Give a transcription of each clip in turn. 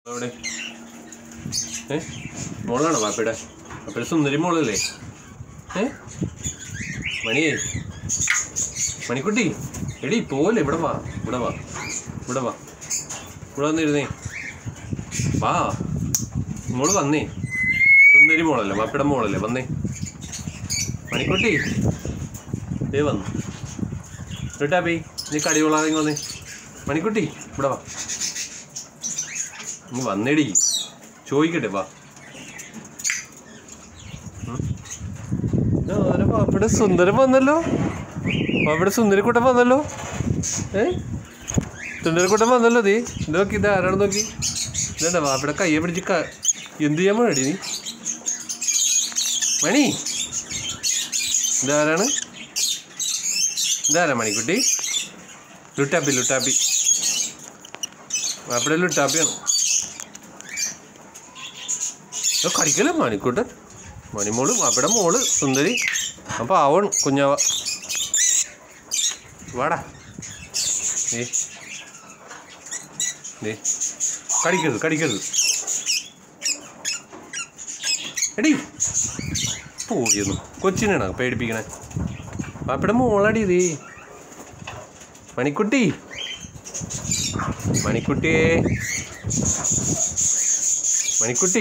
അവിടെ ഏ മോളാണോ പാപ്പയുടെ പാപ്പയുടെ സുന്ദരി മോളല്ലേ ഏ മണിയേ മണിക്കുട്ടി എടി പോലെ ഇവിടെ വാ ഇവിടെ വാ ഇവിടെ വാ ഇവിടെ വന്നിരുന്നേ വാ മോള് വന്നേ സുന്ദരി മോളല്ലേ പാപ്പയുടെ മോളല്ലേ വന്നേ മണിക്കുട്ടി ദേ വന്നു കേട്ടാ പേ നീ കടികൊള്ളാതെ ഇങ്ങ് വന്നേ മണിക്കുട്ടി ഇവിടെ വാ നീ വന്നേടി ചോദിക്കട്ടെ വാ ഉം. ആ, ഒരു പാപ്പയുടെ സുന്ദരം വന്നല്ലോ പാപ്പയുടെ സുന്ദരിക്കുട്ടൻ വന്നല്ലോ ഏ സുന്ദരക്കുട്ടൻ വന്നല്ലോ നീ ഇത് നോക്കി ഇത് ആരാണെന്ന് നോക്കി ഇതണ്ട പാപ്പയുടെ കയ്യെ പിടിച്ച് ക എന്ത് ചെയ്യാൻ വേണ്ടി നീ മണി ഇതാരാണ് ഇതാരാ മണിക്കുട്ടി ലുട്ടാപ്പി ലുട്ടാപ്പി പാപ്പയുടെ ലുട്ടാപ്പിയാണ് ഇത് കടിക്കല മണിക്കൂട്ടൻ മണിമോള് അവിടെ മോള് സുന്ദരി അപ്പം ആവൺ കുഞ്ഞാവ വാടാ നീ നീ കടിക്കരുത് കടിക്കരുത് എടി പോടിയൊന്നു കൊച്ചിനാണ് പേടിപ്പിക്കണേ പാപ്പയുടെ മോളടി ഇത് മണിക്കുട്ടി മണിക്കുട്ടിയേ മണിക്കുട്ടി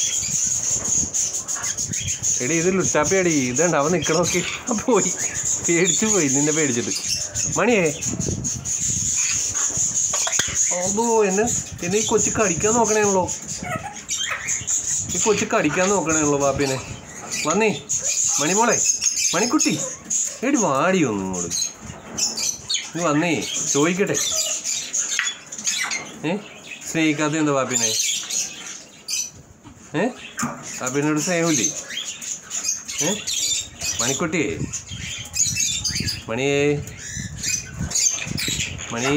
എടി ഇത് ലുട്ടാപ്പിയാടി ഇതുണ്ട് അവൻ നിൽക്കണമൊക്കെ പോയി പേടിച്ചു പോയി നിന്നെ പേടിച്ചിട്ട് മണിയേ അതോ എന്നെ എന്നെ ഈ കൊച്ചു കടിക്കാൻ നോക്കണേണല്ലോ ഈ കൊച്ചു കടിക്കാൻ നോക്കണേണല്ലോ പാപ്പിനെ വന്നേ മണിമോളെ മണിക്കുട്ടി എടി വാടി ഒന്നും ഇങ്ങോട്ട് നീ വന്നേ ചോദിക്കട്ടെ ഏ സ്നേഹിക്കാത്ത എന്താ പാപ്പിനെ ഏ പാപ്പിനോട് സ്നേഹമില്ലേ ഏ മണിക്കുട്ടിയേ മണിയേ മണി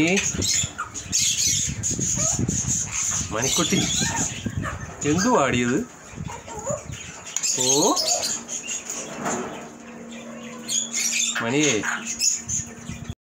മണിക്കുട്ടി എന്തു പാടിയത് ഓ മണിയേ